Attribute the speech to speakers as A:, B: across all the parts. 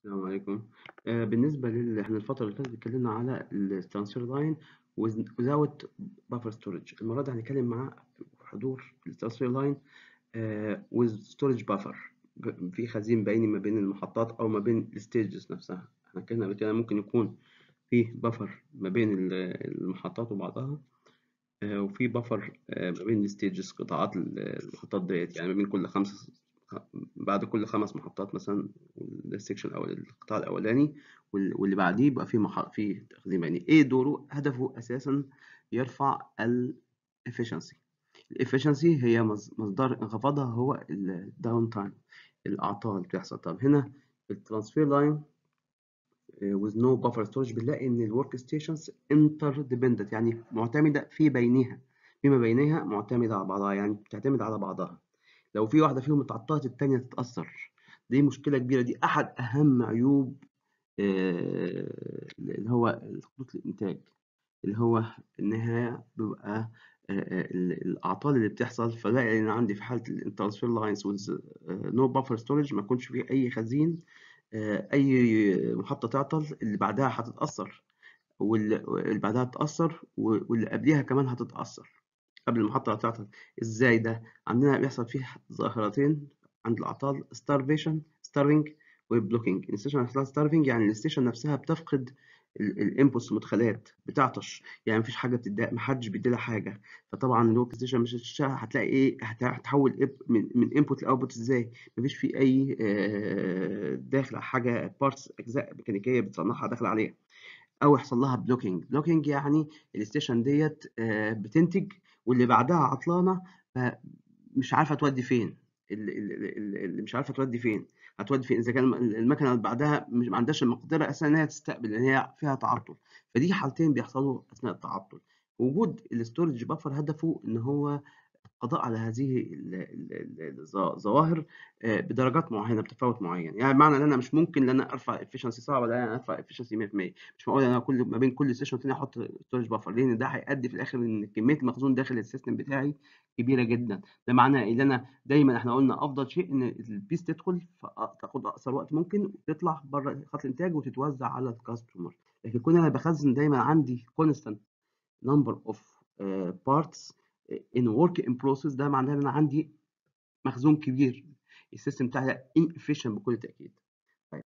A: السلام عليكم آه، بالنسبة لل احنا الفترة اللي فاتت اتكلمنا على الترانسفير لاين without buffer storage المرة دي هنتكلم مع حضور الترانسفير لاين with storage buffer ب- في خزين بيني ما بين المحطات أو ما بين الستيجز نفسها احنا اتكلمنا قبل كده ممكن يكون في بفر ما بين ال- المحطات وبعضها آه، وفي بفر ما بين الستيجز قطاعات ال- المحطات ديت يعني ما بين كل خمسة بعد كل خمس محطات مثلا السكشن او القطاع الاولاني وال- واللي بعديه يبقى في محط في تخزين بياني ايه دوره هدفه اساسا يرفع الافشنسي الافشنسي هي مص- مصدر انخفاضها هو الداون تايم الاعطال اللي بتحصل طب هنا في الترانسفير لاين with no buffer storage بنلاقي ان الورك ستيشنز انتر ديبندنت يعني معتمده في بينها فيما بينها معتمده على بعضها يعني بتعتمد على بعضها لو في واحده فيهم اتعطلت التانيه تتاثر دي مشكله كبيره دي احد اهم عيوب آه، اللي هو خطوط الانتاج اللي هو انها بيبقى آه، آه، ال- الاعطال اللي بتحصل فلاقي ان عندي في حاله الترانسفير لاينز نو بافر ستورج ما يكونش فيه اي خزين آه، اي محطه تعطل اللي بعدها هتتاثر واللي واللي بعدها تتاثر واللي قبليها كمان هتتاثر قبل المحطه هتعطل ازاي ده عندنا بيحصل فيه ظاهرتين عند الاعطال starvation starving وبلوكينج الستيشن نفسها starving يعني الستيشن نفسها بتفقد الانبوتس المدخلات بتعطش يعني مفيش حاجه بتديها محدش بيديلها حاجه فطبعا الورك ستيشن مش هتشتغل هتلاقي ايه هت- هتحول إب- من من انبوت لاوتبوت ازاي مفيش فيه اي آه، داخل حاجه بارتس اجزاء ميكانيكيه بتصنعها داخل عليها او يحصل لها بلوكينج بلوكينج يعني الستيشن ديت آه، بتنتج واللي بعدها عطلانه فمش عارفه تودي فين ال- ال- ال- اللي مش عارفه تودي فين هتودي فين اذا كان المكنه اللي بعدها مش ما عندهاش المقدره اساسا ان هي تستقبل لان هي فيها تعطل فدي حالتين بيحصلوا اثناء التعطل وجود الاستورج بافر هدفه ان هو القضاء على هذه ال- ال- ال- الظ- الظواهر آه، بدرجات معينه بتفاوت معين يعني بمعنى ان انا مش ممكن ان انا ارفع efficiency صعب ولا انا ارفع efficiency 100% مش معقول انا كل ما بين كل سيشن والتاني احط ستورج بافر لان ده هيؤدي في الاخر ان كميه المخزون داخل السيستم بتاعي كبيره جدا ده معناه ان انا دايما احنا قلنا افضل شيء ان البيس تدخل ف- تاخد اقصر وقت ممكن وتطلع بره خط الانتاج وتتوزع على الكاستمر لكن كون انا بخزن دايما عندي كونستانت number of uh, parts in work in process ده معناه ان انا عندي مخزون كبير السيستم بتاعي ده inefficient بكل تاكيد طيب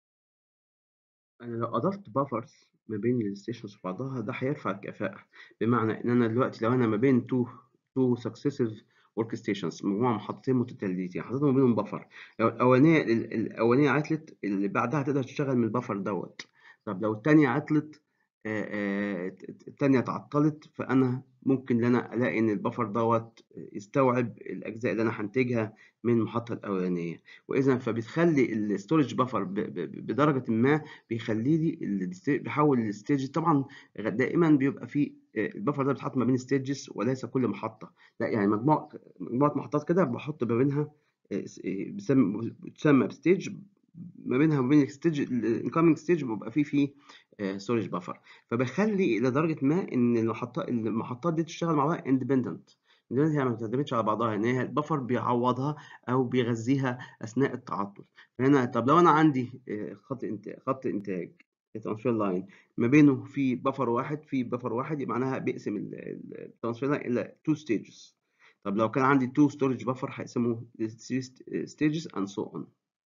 A: انا لو اضفت بافرز ما بين الستيشنز وبعضها ده هيرفع الكفاءه بمعنى ان انا دلوقتي لو انا ما بين تو تو سكسيسيف ورك ستيشنز مجموعه محطتين متتاليتين حطيت ما بينهم بفر لو الاولانيه ال- الاولانيه عطلت اللي بعدها تقدر تشتغل من البفر دوت طب لو التانيه عطلت آه، آه، التانية اتعطلت فأنا ممكن إن أنا ألاقي إن البفر دوت يستوعب الأجزاء اللي أنا هنتجها من المحطة الأولانية وإذا فبتخلي الستورج بفر بدرجة ما بيخلي لي الست- بيحول الستيج طبعا دائما بيبقى في آه، البفر ده بيتحط ما بين ستيجز وليس كل محطة لا يعني مجموعة مجموعة محطات كده بحط ما بينها آه، س- آه، بيسمى بتسمى بستيج ما بينها وبين الستيج الانكoming ستيج بيبقى فيه فيه ستورج بفر فبخلي لدرجه ما ان المحطات المحطات دي تشتغل مع بعضها اندبندنت هي ما بتعتمدش على بعضها ان هي البفر بيعوضها او بيغذيها اثناء التعطل فهنا طب لو انا عندي آه، خط انتاج خط انتاج الترانسفير لاين ما بينه في بفر واحد في بفر واحد يبقى معناها بيقسم الترانسفير لاين الى تو ستيجز طب لو كان عندي تو ستورج بفر هيقسموا ستيجز اند سو اون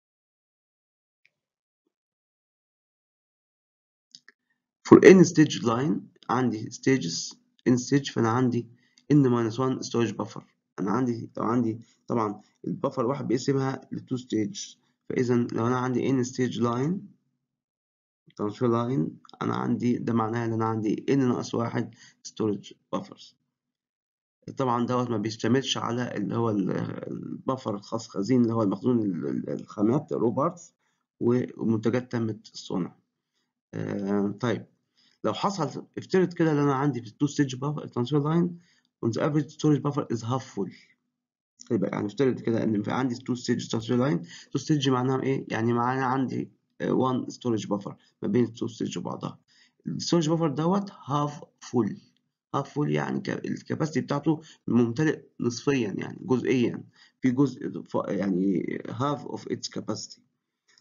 A: for any stage line عندي stages in stage فأنا عندي n minus 1 storage buffer أنا عندي لو عندي طبعا البفر واحد بيقسمها ل 2 stage فإذا لو أنا عندي n stage line transfer line أنا عندي ده معناه إن أنا عندي n ناقص واحد storage buffers طبعا دوت ما بيشتملش على اللي هو ال- البفر الخاص خزين اللي هو المخزون ال- ال- الخامات رو بارتس ومنتجات تمت الصنع آه، طيب لو حصل افترض كده ان انا عندي في التو ستيج بافر ترانسفير لاين on the average storage buffer is half full يبقى يعني افترض كده ان في عندي تو ستيج ترانسفير لاين تو ستيج معناها ايه يعني معناها عندي 1 ستورج بافر ما بين التو ستيج وبعضها الستورج بافر دوت هاف فول هاف فول يعني الكباسيتي بتاعته ممتلئ نصفيا يعني جزئيا في جزء ف- يعني half of its capacity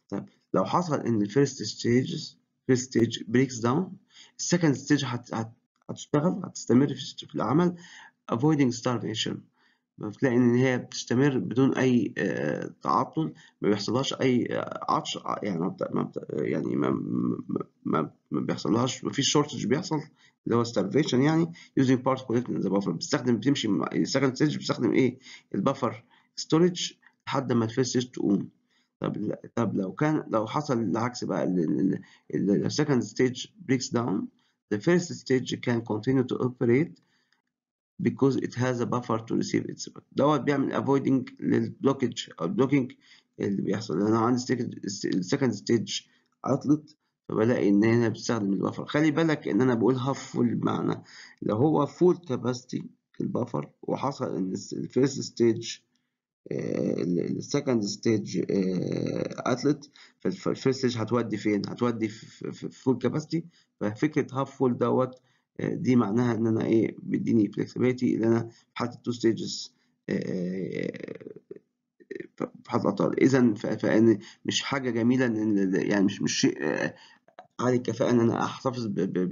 A: طيب لو حصل ان الفيرست ستيج فيرست ستيج بريكس داون السكند ستيج هتشتغل هتستمر في العمل avoiding starvation بتلاقي ان هي بتستمر بدون اي تعطل ما بيحصلهاش اي عطش يعني ما يعني ما ما, ما بيحصلهاش ما فيش شورتج بيحصل اللي هو starvation يعني using part collected in the buffer بتستخدم بتمشي السكند ستيج بتستخدم ايه البفر ستورج لحد ما الفيرست ستيج تقوم طب طب لو كان لو حصل العكس بقى السكند ستيج breaks down the first stage can continue to operate because it has a buffer to receive its دوت بيعمل avoiding للبلوكج او البلوكينج اللي بيحصل لان انا عندي السكند ستيج عطلت فبلاقي ان هنا بستخدم البفر خلي بالك ان انا بقول هاف فول بمعنى لو هو فول كاباسيتي البفر وحصل ان الفيرست ستيج السكند ستيج عطلت فالفيرست ستيج هتودي فين؟ هتودي في فول كاباسيتي ففكره هاف فول دوت دي معناها ان انا ايه بيديني فلكسبيتي ان انا في حاله التو ستيجز في حاله الاطال اذا فان مش حاجه جميله ان يعني مش مش شيء عالي الكفاءه ان انا احتفظ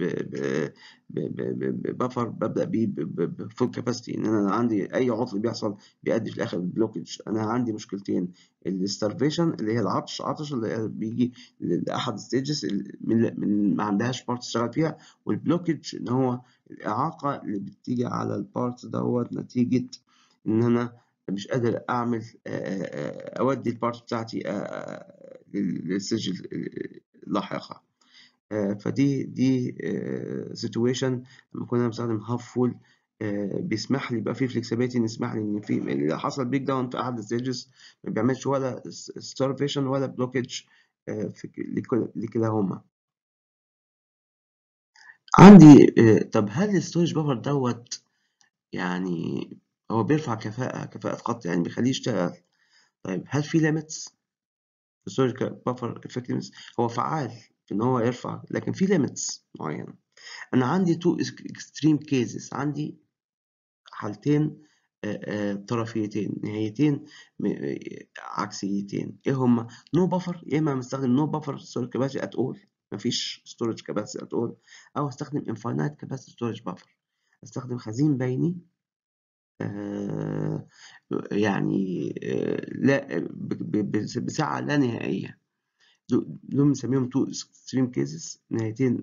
A: ببفر ببدا بيه بفول كاباسيتي ان انا عندي اي عطل بيحصل بيؤدي في الاخر بلوكج انا عندي مشكلتين الستارفيشن اللي هي العطش عطش اللي بيجي لاحد الستيجز من ما عندهاش بارت تشتغل فيها والبلوكج ان هو الاعاقه اللي بتيجي على البارت دوت نتيجه ان انا مش قادر اعمل اودي البارت بتاعتي للستيج اللاحقه فدي دي سيتويشن لما كنا بنستخدم هاف فول بيسمح لي يبقى في فلكسبيتي يسمح لي ان في لو حصل بريك داون في احد الستيجز ما بيعملش ولا ستارفيشن ولا بلوكج لكلاهما عندي طب هل الستورج بفر دوت يعني هو بيرفع كفاءة كفاءة خط يعني بيخليه يشتغل طيب هل في ليميتس في ستورج بفر افكتفنس هو فعال في ان هو يرفع لكن في ليميتس معينه انا عندي تو اكستريم كيسز عندي حالتين طرفيتين نهايتين عكسيتين ايه هما نو بفر يا اما بستخدم نو بفر ستورج كاباسيتي ات اول مفيش ستورج كاباسيتي ات اول او استخدم انفاينايت كاباسيتي ستورج بفر استخدم خزين بيني آه يعني آه لا بسعه لا نهائيه دول بنسميهم تو اكستريم كيسز نهايتين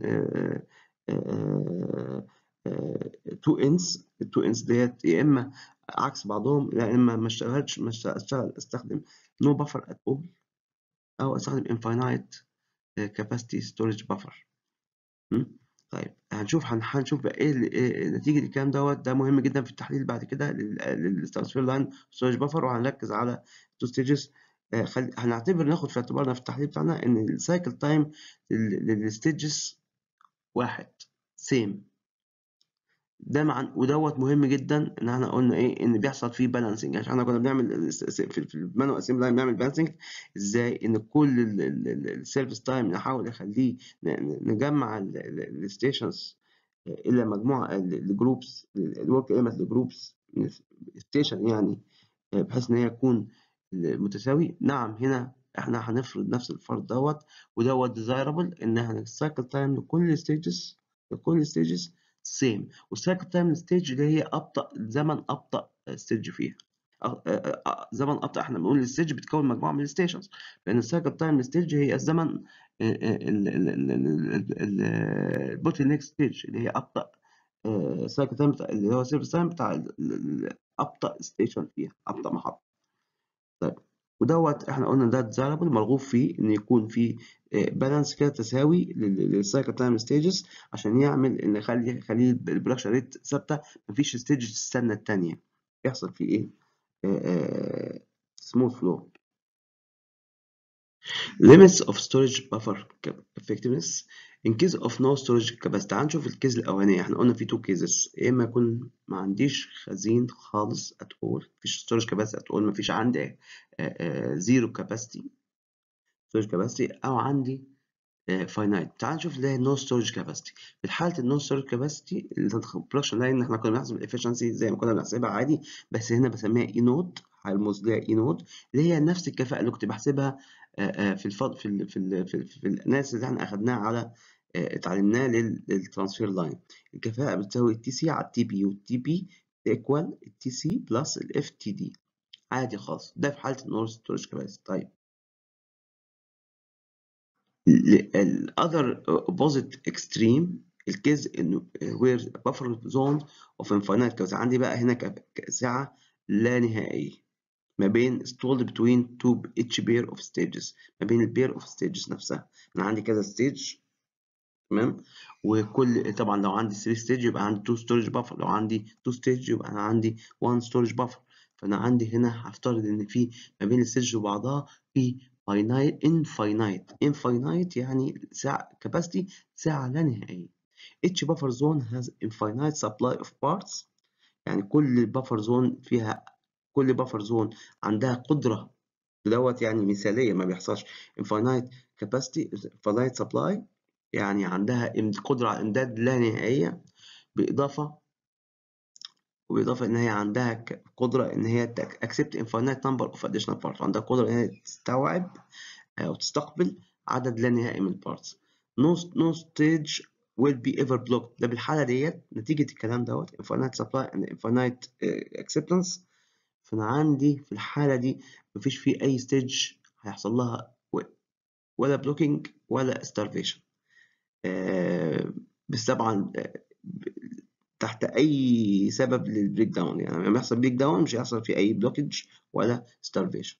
A: تو انس التو انس ديت يا اما عكس بعضهم يا اما ما اشتغلش ما اشتغل استخدم نو بفر ات اول او استخدم انفاينايت كاباسيتي ستورج بفر طيب هنشوف هنشوف بقى ايه نتيجه الكلام دوت ده مهم جدا في التحليل بعد كده للترانسفير لاين ستورج بفر وهنركز على تو ستيجز خل... هنعتبر ناخد في اعتبارنا في التحليل بتاعنا ان السايكل تايم للستيجز واحد سيم ده مع ودوت مهم جدا ان احنا قلنا ايه ان بيحصل فيه بالانسنج عشان احنا كنا بنعمل في المانو اسيم لاين بنعمل بالانسنج ازاي ان كل السيرفيس تايم نحاول نخليه نجمع الستيشنز الى مجموعه الجروبس الورك ايمت لجروبس ستيشن يعني بحيث ان هي تكون متساوي نعم هنا احنا هنفرض نفس الفرض دوت ودوت ديزايربل ان احنا السايكل تايم لكل ستيجز لكل ستيجز سيم والسايكل تايم ستيج اللي هي ابطا زمن ابطا ستيج فيها زمن ابطا احنا بنقول الستيج بتكون مجموعه من الستيشنز لان السايكل تايم ستيج هي الزمن البوتل نيك ستيج اللي هي ابطا سايكل تايم اللي هو سيرفيس تايم بتاع ابطا ستيشن فيها ابطا محطه طيب ودوت احنا قلنا ده ديزايربل مرغوب فيه ان يكون في بالانس كده تساوي للسايكل تايم ستيجز عشان يعمل ان يخلي يخلي البرودكشن ريت ثابته مفيش ستيج تستنى الثانيه يحصل فيه ايه سموث فلو limits of storage buffer effectiveness in case of no storage capacity تعال نشوف الكيس الاولانيه احنا قلنا في تو كيسز يا اما يكون ما عنديش خزين خالص at all مفيش storage capacity at all مفيش عندي زيرو capacity storage capacity او عندي فاينايت تعال نشوف اللي هي نو ستورج كاباسيتي في حاله النو ستورج كاباسيتي البرودكشن لاين احنا كنا بنحسب الافشنسي زي ما كنا بنحسبها عادي بس هنا بسميها اي نود هيرمز ليها اي نود اللي هي نفس الكفاءه اللي كنت بحسبها في الفض في ال في ال في, ال في الاناليسيس اللي احنا اخدناها على اتعلمناه للترانسفير لاين الكفاءه بتساوي التي سي على التي بي والتي بي ايكوال التي سي بلس الاف تي دي عادي خالص ده في حاله النور ستورج كاباسيتي طيب الاذر opposite extreme الكيز انه where buffer zone of infinite كذا عندي بقى هنا سعه لا نهائيه ما بين stalled between two each pair of stages ما بين البير of stages نفسها انا عندي كذا stage تمام وكل طبعا لو عندي 3 ستيج يبقى عندي 2 ستورج بافر لو عندي 2 ستيج يبقى انا عندي 1 ستورج بافر فانا عندي هنا هفترض ان في ما بين الستيج وبعضها في finite infinite infinite يعني ساعة capacity ساعة لا نهائية each buffer zone has infinite supply of parts يعني كل buffer zone فيها كل buffer zone عندها قدرة دوت يعني مثالية ما بيحصلش infinite capacity infinite supply يعني عندها قدرة على إمداد لا نهائية بإضافة وبإضافة إن هي عندها قدرة إن هي accept infinite number of additional parts عندها قدرة إن هي تستوعب أو تستقبل عدد لا نهائي من البارتس no, no stage will be ever blocked ده بالحالة ديت نتيجة الكلام دوت infinite supply and infinite acceptance فأنا عندي في الحالة دي مفيش في أي ستيج هيحصل لها ولا blocking ولا starvation بس طبعا تحت اي سبب للبريك داون يعني لما يحصل بريك داون مش هيحصل فيه اي بلوكج ولا ستارفيشن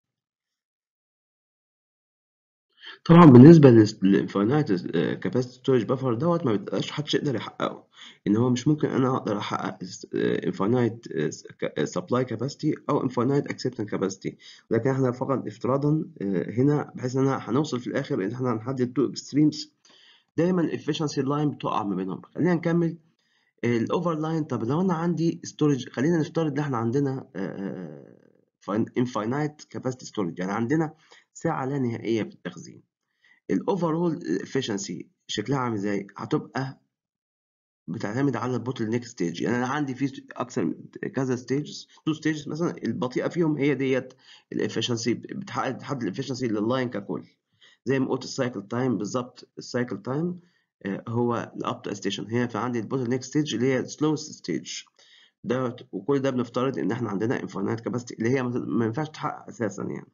A: طبعا بالنسبه للفاينايت كاباسيتي ستورج بافر دوت ما بيبقاش حدش يقدر يحققه ان هو مش ممكن انا اقدر احقق انفاينايت سبلاي كاباسيتي او انفاينايت اكسبتنس كاباسيتي لكن احنا فقط افتراضا هنا بحيث ان هنوصل في الاخر ان احنا هنحدد تو اكستريمز دايما الافشنسي لاين بتقع ما بينهم خلينا نكمل الاوفر لاين طب لو انا عندي ستورج خلينا نفترض ان احنا عندنا انفاينايت كاباسيتي ستورج يعني عندنا ساعه لا نهائيه في التخزين الاوفرول افشنسي شكلها عامل ازاي هتبقى بتعتمد على البوتل نيك ستيج يعني انا عندي في اكثر من كذا ستيجز تو ستيجز مثلا البطيئه فيهم هي ديت الافشنسي بتحقق تحدد الافشنسي لللاين ككل زي ما قلت السايكل تايم بالظبط السايكل تايم هو الاب تو ستيشن هي فعندي البوتل نيك ستيج اللي هي سلوست ستيج دوت وكل ده بنفترض ان احنا عندنا انفاينايت كاباسيتي اللي هي ما ينفعش تتحقق اساسا يعني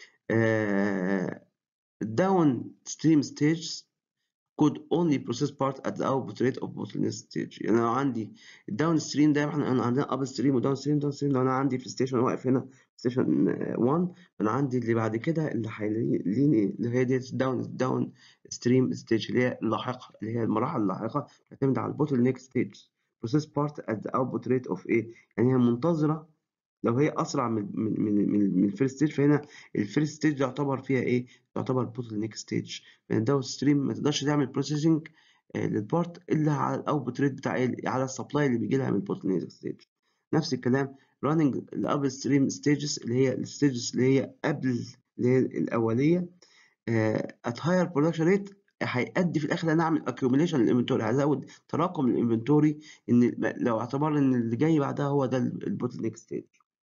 A: الداون ستريم ستيجز could only process part at the output rate of bottleneck stage يعني لو عندي الداون ستريم ده احنا عندنا اب ستريم وداون ستريم داون ستريم لو انا عندي في ستيشن واقف هنا ستيشن 1 انا عندي اللي بعد كده اللي هيليني اللي هي ديت داون داون ستريم ستيج اللي هي اللاحقه اللي هي المراحل اللاحقه تعتمد على البوتل نيك ستيج process part at the output rate of ايه يعني هي منتظره لو هي اسرع من من من من, من الفيرست ستيج فهنا الفيرست ستيج يعتبر فيها ايه تعتبر بوتل نيك ستيج لان الداون ستريم ما تقدرش تعمل بروسيسنج للبارت الا على الاوتبوت ريت بتاع ايه على السبلاي اللي بيجي لها من البوتل نيك ستيج نفس الكلام running الاب ستريم ستيجز اللي هي الستيجز اللي هي قبل اللي هي الاوليه at higher production rate هيؤدي في الاخر ان اعمل accumulation للانفنتوري هزود تراكم الانفنتوري ان لو اعتبر ان اللي جاي بعدها هو ده البوتل نيك ستيج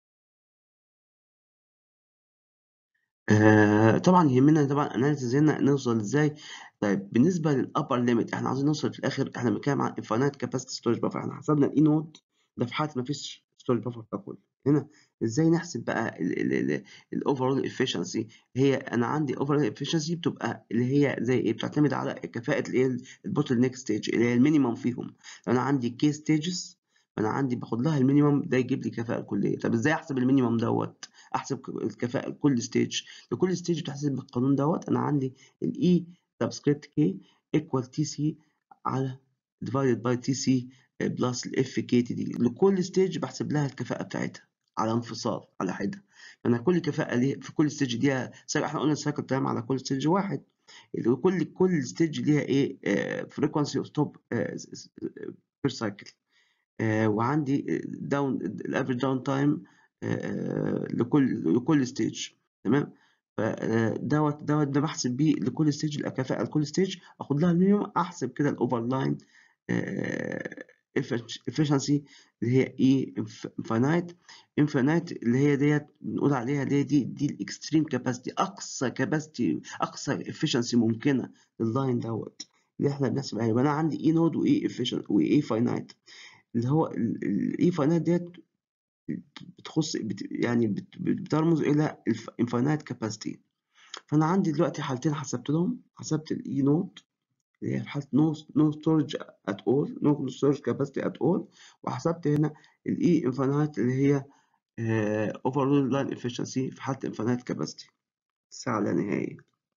A: آه طبعا يهمنا طبعا اناليسيز هنا نوصل ازاي طيب بالنسبه للابر ليميت احنا عايزين نوصل في الاخر احنا بنتكلم عن انفاينايت كاباسيتي ستورج بافر احنا حسبنا الاي نود ده في حاله ما فيش ستورج بافر ككل هنا ازاي نحسب بقى الاوفرول افشنسي هي انا عندي اوفرول افشنسي بتبقى اللي هي زي ايه بتعتمد على كفاءه الايه البوتل نيك ستيج اللي هي المينيمم فيهم لو انا عندي كي ستيجز فانا عندي باخد لها المينيمم ده يجيب لي كفاءه كليه طب ازاي احسب المينيمم دوت احسب الكفاءه لكل ستيج لكل ستيج بتحسب بالقانون دوت انا عندي الاي سبسكريبت كي ايكوال تي سي على ديفايدد باي تي سي بلس الاف كي تي دي لكل ستيج بحسب لها الكفاءه بتاعتها على انفصال على حده فانا كل كفاءه ليه في كل ستيج ليها احنا قلنا السايكل تايم على كل ستيج واحد كل كل ستيج ليها ايه فريكونسي اوف ستوب بير سايكل وعندي داون الافريج داون تايم لكل لكل ستيج تمام فدوت دوت ده بحسب بيه لكل ستيج الكفاءه لكل ستيج اخد لها المينيمم احسب كده الاوفر لاين efficiency اللي هي E infinite infinite اللي هي ديت بنقول عليها اللي هي دي دي الاكستريم كاباسيتي اقصى كاباسيتي اقصى efficiency ممكنه لللاين دوت اللي احنا بنحسب عليها يبقى انا عندي E نود و E efficient و E finite اللي هو ال E finite ديت بتخص بت يعني بت بترمز الى infinite capacity فانا عندي دلوقتي حالتين حسبت لهم حسبت الاي نود اللي هي في حاله نو نو ستورج ات اول نو ستورج كاباسيتي ات اول وحسبت هنا الاي انفينايت اللي هي اوفرلود لاين افشنسي في حاله انفينايت كاباسيتي الساعه لا نهائيه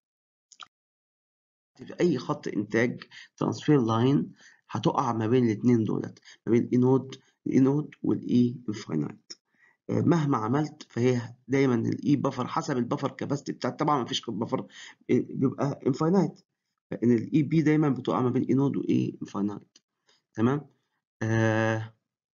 A: في اي خط انتاج ترانسفير لاين هتقع ما بين الاثنين دولت ما بين الاي نود الاي نود والاي انفينايت مهما عملت فهي دايما الاي بفر حسب البفر كاباسيتي بتاعت طبعا ما فيش بفر بيبقى انفاينايت فان الاي بي دايما بتقع ما بين اي نود واي انفاينايت تمام آه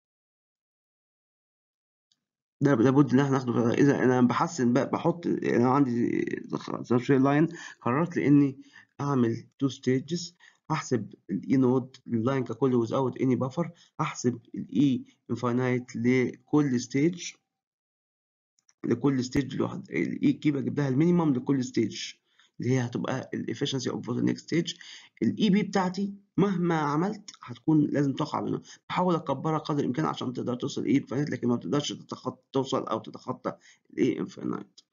A: ده لابد ان احنا ناخده اذا انا بحسن بقى بحط انا عندي ترانسفير لاين قررت لاني اعمل تو ستيجز احسب الاي نود لللاين ككل without any buffer احسب الاي انفاينايت لكل ستيج لكل ستيج لوحد الاي كي بجيب لها المينيمم لكل ستيج اللي هي هتبقى الافشنسي اوف ذا نيكست ستيج الاي بي بتاعتي مهما عملت هتكون لازم تقع منها بحاول اكبرها قدر الامكان عشان تقدر توصل ايه انفينيت لكن ما تقدرش توصل او تتخطى الايه انفينيت